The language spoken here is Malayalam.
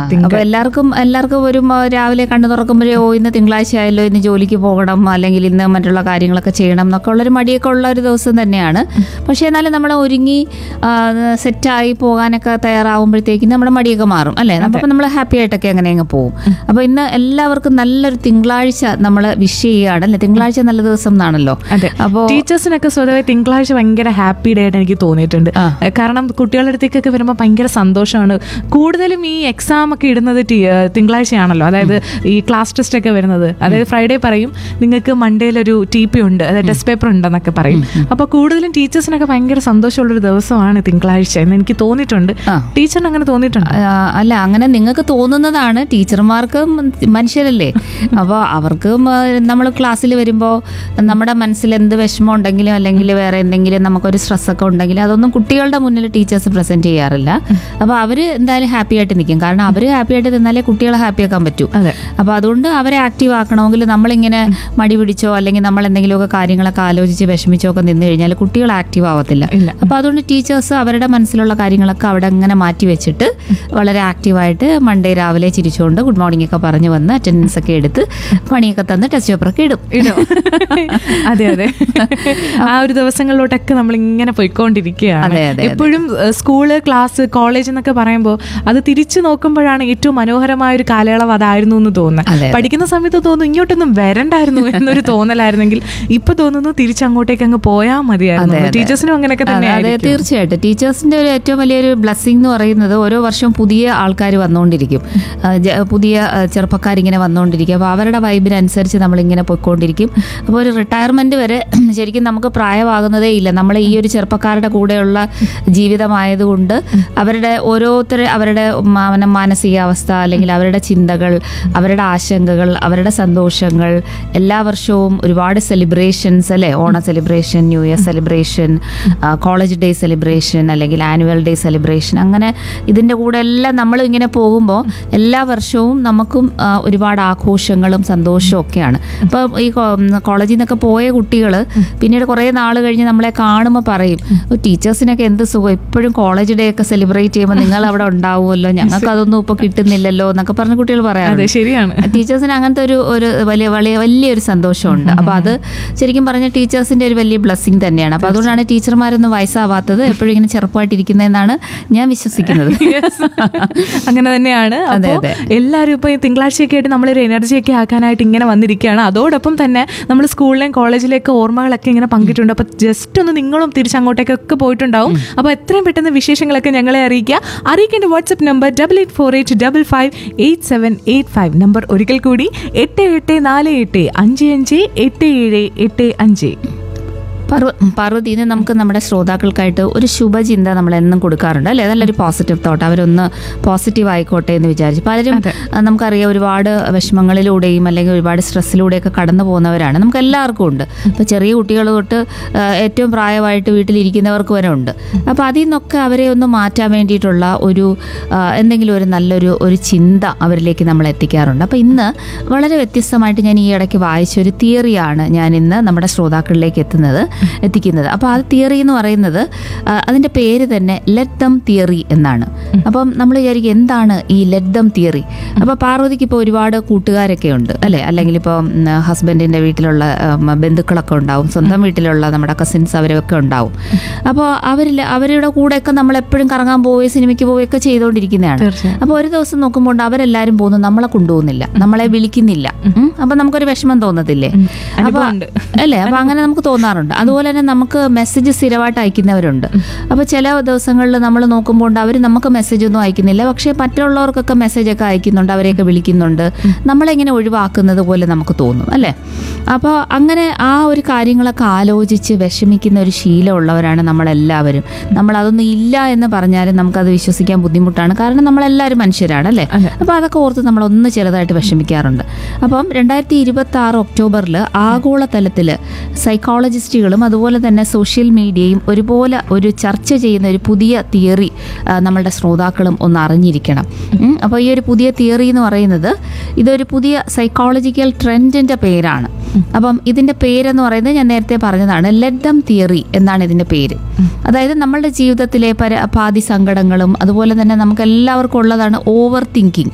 അപ്പൊ എല്ലാവർക്കും എല്ലാവർക്കും ഒരു മ- രാവിലെ കണ്ണു തുറക്കുമ്പോഴേ ഓ ഇന്ന് തിങ്കളാഴ്ച ആയല്ലോ ഇന്ന് ജോലിക്ക് പോകണം അല്ലെങ്കിൽ ഇന്ന് മറ്റുള്ള കാര്യങ്ങളൊക്കെ ചെയ്യണം എന്നൊക്കെ ഉള്ളൊരു മടിയൊക്കെ ഉള്ള ഒരു ദിവസം തന്നെയാണ് പക്ഷേ എന്നാലും നമ്മൾ ഒരുങ്ങി ആ, സെറ്റായി പോകാനൊക്കെ തയ്യാറാവുമ്പോഴത്തേക്കും നമ്മുടെ മടിയൊക്കെ മാറും അല്ലേ അപ്പോൾ നമ്മൾ ഹാപ്പി ആയിട്ടൊക്കെ അങ്ങനെ അങ്ങ് പോകും അപ്പോൾ ഇന്ന് എല്ലാവർക്കും നല്ലൊരു തിങ്കളാഴ്ച നമ്മൾ വിഷ് ചെയ്യുകയാണ് അല്ലേ തിങ്കളാഴ്ച നല്ല ദിവസം എന്നാണല്ലോ അതെ അപ്പോൾ ടീച്ചേഴ്സിനൊക്കെ സ്വതവേ തിങ്കളാഴ്ച ഭയങ്കര ഹാപ്പി ഡേ ആയിട്ട് എനിക്ക് തോന്നിയിട്ടുണ്ട് ആ. ഏഹ് കാരണം കുട്ടികളുടെ അടുത്തേക്കൊക്കെ വരുമ്പോൾ ഭയങ്കര സന്തോഷമാണ് കൂടുതലും ഈ എക്സാം ഒക്കെ ഇടുന്നത് ടി- ഏഹ് തിങ്കളാഴ്ചയാണല്ലോ അതായത് ഈ ക്ലാസ് ടെസ്റ്റ് ഒക്കെ വരുന്നത് അതായത് ഫ്രൈഡേ പറയും നിങ്ങൾക്ക് മൺഡേയിലൊരു ടി പി ഉണ്ട് അതായത് ടെസ്റ്റ് പേപ്പർ ഉണ്ടെന്നൊക്കെ പറയും അപ്പോൾ കൂടുതലും ടീച്ചേഴ്സിനൊക്കെ ഭയങ്കര സന്തോഷമുള്ളൊരു ദിവസമാണ് തിങ്കളാഴ്ച എന്ന് എനിക്ക് തോന്നിയിട്ടുണ്ട് ആ. ടീച്ചറിന് അങ്ങനെ തോന്നിയിട്ടുണ്ട് ആ, അല്ല അങ്ങനെ നിങ്ങൾക്ക് തോന്നുന്നതാണ് ടീച്ചർമാർക്ക് മനുഷ്യരല്ലേ അപ്പോൾ അവർക്ക് നമ്മൾ ക്ലാസ്സിൽ വരുമ്പോൾ നമ്മുടെ മനസ്സിൽ എന്ത് വിഷമം ഉണ്ടെങ്കിലും അല്ലെങ്കിൽ വേറെ എന്തെങ്കിലും നമുക്കൊരു സ്ട്രെസ് ഒക്കെ ഉണ്ടെങ്കിലും അതൊന്നും കുട്ടികളുടെ മുന്നിൽ ടീച്ചേഴ്സ് പ്രസന്റ് ചെയ്യാറില്ല അപ്പോൾ അവർ എന്തായാലും ഹാപ്പി ആയിട്ട് നിൽക്കും കാരണം അവർ ഹാപ്പി ആയിട്ട് നിന്നാലേ കുട്ടികളെ ഹാപ്പി ആക്കാൻ പറ്റൂ അതെ അപ്പോൾ അതുകൊണ്ട് അവരെ ആക്റ്റീവ് ആക്കണമെങ്കിൽ നമ്മളിങ്ങനെ മടി പിടിച്ചോ അല്ലെങ്കിൽ നമ്മൾ എന്തെങ്കിലുമൊക്കെ കാര്യങ്ങളൊക്കെ ആലോചിച്ച് വിഷമിച്ചോ ഒക്കെ നിന്ന് കഴിഞ്ഞാൽ കുട്ടികൾ ആക്റ്റീവ് ആവത്തില്ല ഇല്ല. അപ്പോൾ അതുകൊണ്ട് ടീച്ചേഴ്സ് അവരുടെ മനസ്സിലുള്ള കാര്യങ്ങളൊക്കെ അവിടെ അങ്ങനെ മാറ്റി വെച്ചിട്ട് വളരെ ആക്റ്റീവായിട്ട് മൺഡേ രാവിലെ ചിരിച്ചുകൊണ്ട് ഗുഡ് മോർണിംഗ് ഒക്കെ പറഞ്ഞു വന്ന് അറ്റൻഡൻസ് ഒക്കെ എടുത്ത് പണിയൊക്കെ തന്ന് ടെസ്റ്റ് പേപ്പറൊക്കെ ഇടും ഇടോ അതെ അതെ ആ ഒരു ദിവസങ്ങളിലോട്ടൊക്കെ നമ്മൾ ഇങ്ങനെ പോയിക്കൊണ്ടിരിക്കുകയാണ് അതെ, അതെ, അതെ. എപ്പോഴും ഏഹ്, സ്കൂള് ക്ലാസ് കോളേജ് എന്നൊക്കെ പറയുമ്പോൾ അത് തിരിച്ചു നോക്കുമ്പോഴാണ് ഏറ്റവും മനോഹരമായ ഒരു കാലയളവ് അതായിരുന്നു എന്ന് അതെ, തോന്നുന്നത് അതെ. പഠിക്കുന്ന സമയത്ത് തോന്നുന്നു ഇങ്ങോട്ടൊന്നും വരണ്ടായിരുന്നു എന്നൊരു തോന്നലായിരുന്നെങ്കിൽ ഇപ്പൊ തോന്നുന്നു തിരിച്ചങ്ങോട്ടേക്ക് അങ്ങ് പോയാൽ മതിയായിരുന്നു അതെ, അതെ. ടീച്ചേഴ്സിനും അങ്ങനെയൊക്കെ അതെ, തന്നെ അതെ തീർച്ചയായിട്ടും ടീച്ചേഴ്സിന്റെ ഒരു ഏറ്റവും വലിയൊരു ബ്ലെസ്സിങ് എന്ന് പറയുന്നത് ഓരോ വർഷവും പുതിയ ആൾക്കാർ വന്നുകൊണ്ടിരിക്കും ആ, ജ- പുതിയ ആ, ചെറുപ്പക്കാരിങ്ങനെ വന്നുകൊണ്ടിരിക്കും അപ്പോൾ അവരുടെ വൈബിനനുസരിച്ച് നമ്മളിങ്ങനെ പോയിക്കൊണ്ടിരിക്കും അപ്പോൾ ഒരു റിട്ടയർമെന്റ് വരെ ശരിക്കും നമുക്ക് പ്രായമാകുന്നതേ ഇല്ല നമ്മൾ ഈ ഒരു ചെറുപ്പക്കാരുടെ കൂടെയുള്ള ജീവിതമായതുകൊണ്ട് അവരുടെ ഓരോരുത്തർ അവരുടെ മാന- മാനസികാവസ്ഥ അല്ലെങ്കിൽ അവരുടെ ചിന്തകൾ അവരുടെ ആശങ്കകൾ അവരുടെ സന്തോഷങ്ങൾ എല്ലാ വർഷവും ഒരുപാട് സെലിബ്രേഷൻസ് അല്ലേ ഓണ celebration new year celebration college day celebration അല്ലെങ്കിൽ ആനുവൽ ഡേ സെലിബ്രേഷൻ അങ്ങനെ ഇതിൻ്റെ കൂടെ എല്ലാം നമ്മൾ ഇങ്ങനെ പോകുമ്പോൾ എല്ലാ വർഷവും നമുക്കും ആ, ഒരുപാട് ആഘോഷങ്ങളും സന്തോഷവും ഒക്കെയാണ് അപ്പോൾ ഈ കോളേജിൽ നിന്നൊക്കെ പോയ കുട്ടികൾ പിന്നീട് കുറേ നാൾ കഴിഞ്ഞ് നമ്മളെ കാണുമ്പോൾ പറയും "ഓ, ടീച്ചേഴ്സിനൊക്കെ എന്ത് സുഖം എപ്പോഴും കോളേജ് ഡേ ഒക്കെ സെലിബ്രേറ്റ് ചെയ്യുമ്പോൾ നിങ്ങൾ അവിടെ ഉണ്ടാവുമല്ലോ ഞങ്ങൾക്ക് അതൊന്നും ഇപ്പോൾ കിട്ടുന്നില്ലല്ലോ എന്നൊക്കെ പറഞ്ഞ കുട്ടികൾ അതെ പറയാറുണ്ട് ശരിയാണ് ടീച്ചേഴ്സിന് അങ്ങനത്തെ ഒരു ഒരു വലിയ വലിയ വലിയൊരു സന്തോഷമുണ്ട് അപ്പൊ അത് ശരിക്കും പറഞ്ഞ ടീച്ചേഴ്സിന്റെ ഒരു വലിയ ബ്ലെസ്സിങ് തന്നെയാണ് അപ്പൊ അതുകൊണ്ടാണ് ടീച്ചർമാരൊന്നും വയസ്സാവാത്തത് എപ്പോഴും ഇങ്ങനെ ചെറുപ്പമായിട്ടിരിക്കുന്നതെന്നാണ് ഞാൻ വിശ്വസിക്കുന്നത് Yes. അങ്ങനെ തന്നെയാണ് അതെ, അപ്പോൾ അതെ. എല്ലാവരും ഇപ്പൊ ഈ തിങ്കളാഴ്ചയൊക്കെ ആയിട്ട് നമ്മളൊരു എനർജി ഒക്കെ ആക്കാനായിട്ട് ഇങ്ങനെ വന്നിരിക്കുകയാണ് അതോടൊപ്പം തന്നെ നമ്മൾ സ്കൂളിലെയും കോളേജിലേക്ക് ഓർമ്മകളൊക്കെ ഇങ്ങനെ പങ്കിട്ടുണ്ട് അപ്പൊ ജസ്റ്റ് ഒന്ന് നിങ്ങളും തിരിച്ചങ്ങോട്ടേക്കൊക്കെ പോയിട്ടുണ്ടാവും അപ്പൊ എത്രയും പെട്ടെന്ന് വിശേഷങ്ങളൊക്കെ ഞങ്ങളെ അറിയിക്കുക അറിയിക്കേണ്ട WhatsApp number double eight four eight double five eight seven eight five number ഒരിക്കൽ കൂടി എട്ട് എട്ട് നാല് എട്ട് അഞ്ച് അഞ്ച് എട്ട് ഏഴ് എട്ട് അഞ്ച് പാർവ പാർവതി ഇത് നമുക്ക് നമ്മുടെ ശ്രോതാക്കൾക്കായിട്ട് ഒരു ശുഭചിന്ത നമ്മൾ എന്നും കൊടുക്കാറുണ്ട് അല്ലേ നല്ലൊരു പോസിറ്റീവ് തോട്ട് അവരൊന്ന് പോസിറ്റീവ് ആയിക്കോട്ടെ എന്ന് വിചാരിച്ചു പലരും ആ, നമുക്കറിയാം ഒരുപാട് വിഷമങ്ങളിലൂടെയും അല്ലെങ്കിൽ ഒരുപാട് സ്ട്രെസ്സിലൂടെയൊക്കെ കടന്നു പോകുന്നവരാണ് നമുക്ക് എല്ലാവർക്കും ഉണ്ട് ഇപ്പോൾ ചെറിയ കുട്ടികൾ തൊട്ട് ആ, ഏറ്റവും പ്രായമായിട്ട് വീട്ടിലിരിക്കുന്നവർക്ക് വരെ ഉണ്ട് അപ്പോൾ അതിൽ നിന്നൊക്കെ അവരെ ഒന്ന് മാറ്റാൻ വേണ്ടിയിട്ടുള്ള ഒരു ആ, എന്തെങ്കിലും ഒരു നല്ലൊരു ഒരു ചിന്ത അവരിലേക്ക് നമ്മൾ എത്തിക്കാറുണ്ട് അപ്പോൾ ഇന്ന് വളരെ വ്യത്യസ്തമായിട്ട് ഞാൻ ഈ ഇടയ്ക്ക് വായിച്ച ഒരു തിയറിയാണ് ഞാൻ ഇന്ന് നമ്മുടെ ശ്രോതാക്കളിലേക്ക് എത്തുന്നത് എത്തിക്കുന്നത് അപ്പോൾ ആ തിയറി എന്ന് പറയുന്നത് ആ, അതിൻ്റെ പേര് തന്നെ ലെറ്റ് ദം തിയറി എന്നാണ് അപ്പം നമ്മൾ വിചാരിക്കും എന്താണ് ഈ ലെറ്റ് ദം തിയറി അപ്പോൾ പാർവതിക്ക് ഇപ്പോൾ ഒരുപാട് കൂട്ടുകാരൊക്കെ ഉണ്ട് അല്ലേ അല്ലെങ്കിൽ ഇപ്പോൾ ഹസ്ബൻഡിൻ്റെ വീട്ടിലുള്ള ഉം, ബന്ധുക്കളൊക്കെ ഉണ്ടാവും സ്വന്തം വീട്ടിലുള്ള നമ്മുടെ കസിൻസ് അവരൊക്കെ ഉണ്ടാവും അപ്പോൾ അവരിൽ അവരുടെ കൂടെയൊക്കെ നമ്മൾ എപ്പോഴും കറങ്ങാൻ പോവുകയും സിനിമയ്ക്ക് പോവുകയൊക്കെ ചെയ്തുകൊണ്ടിരിക്കുന്നതാണ് തീർച്ചയായും. അപ്പോൾ ഒരു ദിവസം നോക്കുമ്പോൾ അവരെല്ലാവരും പോകുന്നു നമ്മളെ കൊണ്ടുപോകുന്നില്ല നമ്മളെ വിളിക്കുന്നില്ല ഉം. അപ്പോൾ നമുക്കൊരു വിഷമം തോന്നത്തില്ലേ അപ്പോൾ അനുഭവമുണ്ട്. അല്ലേ അപ്പോൾ അങ്ങനെ നമുക്ക് തോന്നാറുണ്ട് അതുപോലെ തന്നെ നമുക്ക് മെസ്സേജ് സ്ഥിരമായിട്ട് അയക്കുന്നവരുണ്ട് അപ്പോൾ ചില ദിവസങ്ങളിൽ നമ്മൾ നോക്കുമ്പോൾ അവർ നമുക്ക് മെസ്സേജ് ഒന്നും അയക്കുന്നില്ല പക്ഷേ മറ്റുള്ളവർക്കൊക്കെ മെസ്സേജ് ഒക്കെ അയക്കുന്നുണ്ട് അവരെയൊക്കെ വിളിക്കുന്നുണ്ട് നമ്മളെങ്ങനെ ഒഴിവാക്കുന്നത് പോലെ നമുക്ക് തോന്നും അല്ലേ അപ്പോൾ അങ്ങനെ ആ ഒരു കാര്യങ്ങളൊക്കെ ആലോചിച്ച് വിഷമിക്കുന്ന ഒരു ശീലമുള്ളവരാണ് നമ്മളെല്ലാവരും നമ്മൾ അതൊന്നും ഇല്ല എന്ന് പറഞ്ഞാലും നമുക്കത് വിശ്വസിക്കാൻ ബുദ്ധിമുട്ടാണ് കാരണം നമ്മളെല്ലാവരും മനുഷ്യരാണ് അല്ലേ അതെ. അപ്പോൾ അതൊക്കെ ഓർത്ത് നമ്മളൊന്ന് ചെറുതായിട്ട് വിഷമിക്കാറുണ്ട് അപ്പം രണ്ടായിരത്തി ഇരുപത്തി ആറ് ഒക്ടോബറിൽ ആഗോളതലത്തിൽ സൈക്കോളജിസ്റ്റുകളും അതുപോലെ തന്നെ സോഷ്യൽ മീഡിയയും ഒരുപോലെ ഒരു ചർച്ച ചെയ്യുന്ന ഒരു പുതിയ തിയറി നമ്മളുടെ ശ്രോതാക്കളും ഒന്ന് അറിഞ്ഞിരിക്കണം ഉം, അപ്പോൾ ഈ ഒരു പുതിയ തിയറി എന്ന് പറയുന്നത് ഇതൊരു പുതിയ സൈക്കോളജിക്കൽ ട്രെൻഡിൻ്റെ പേരാണ് അപ്പം ഇതിൻ്റെ പേരെന്ന് പറയുന്നത് ഞാൻ നേരത്തെ പറഞ്ഞതാണ് ലെറ്റ് ദം തിയറി എന്നാണ് ഇതിൻ്റെ പേര് അതായത് നമ്മളുടെ ജീവിതത്തിലെ പര പാതി സങ്കടങ്ങളും അതുപോലെ തന്നെ നമുക്ക് എല്ലാവർക്കും ഉള്ളതാണ് ഓവർ തിങ്കിങ്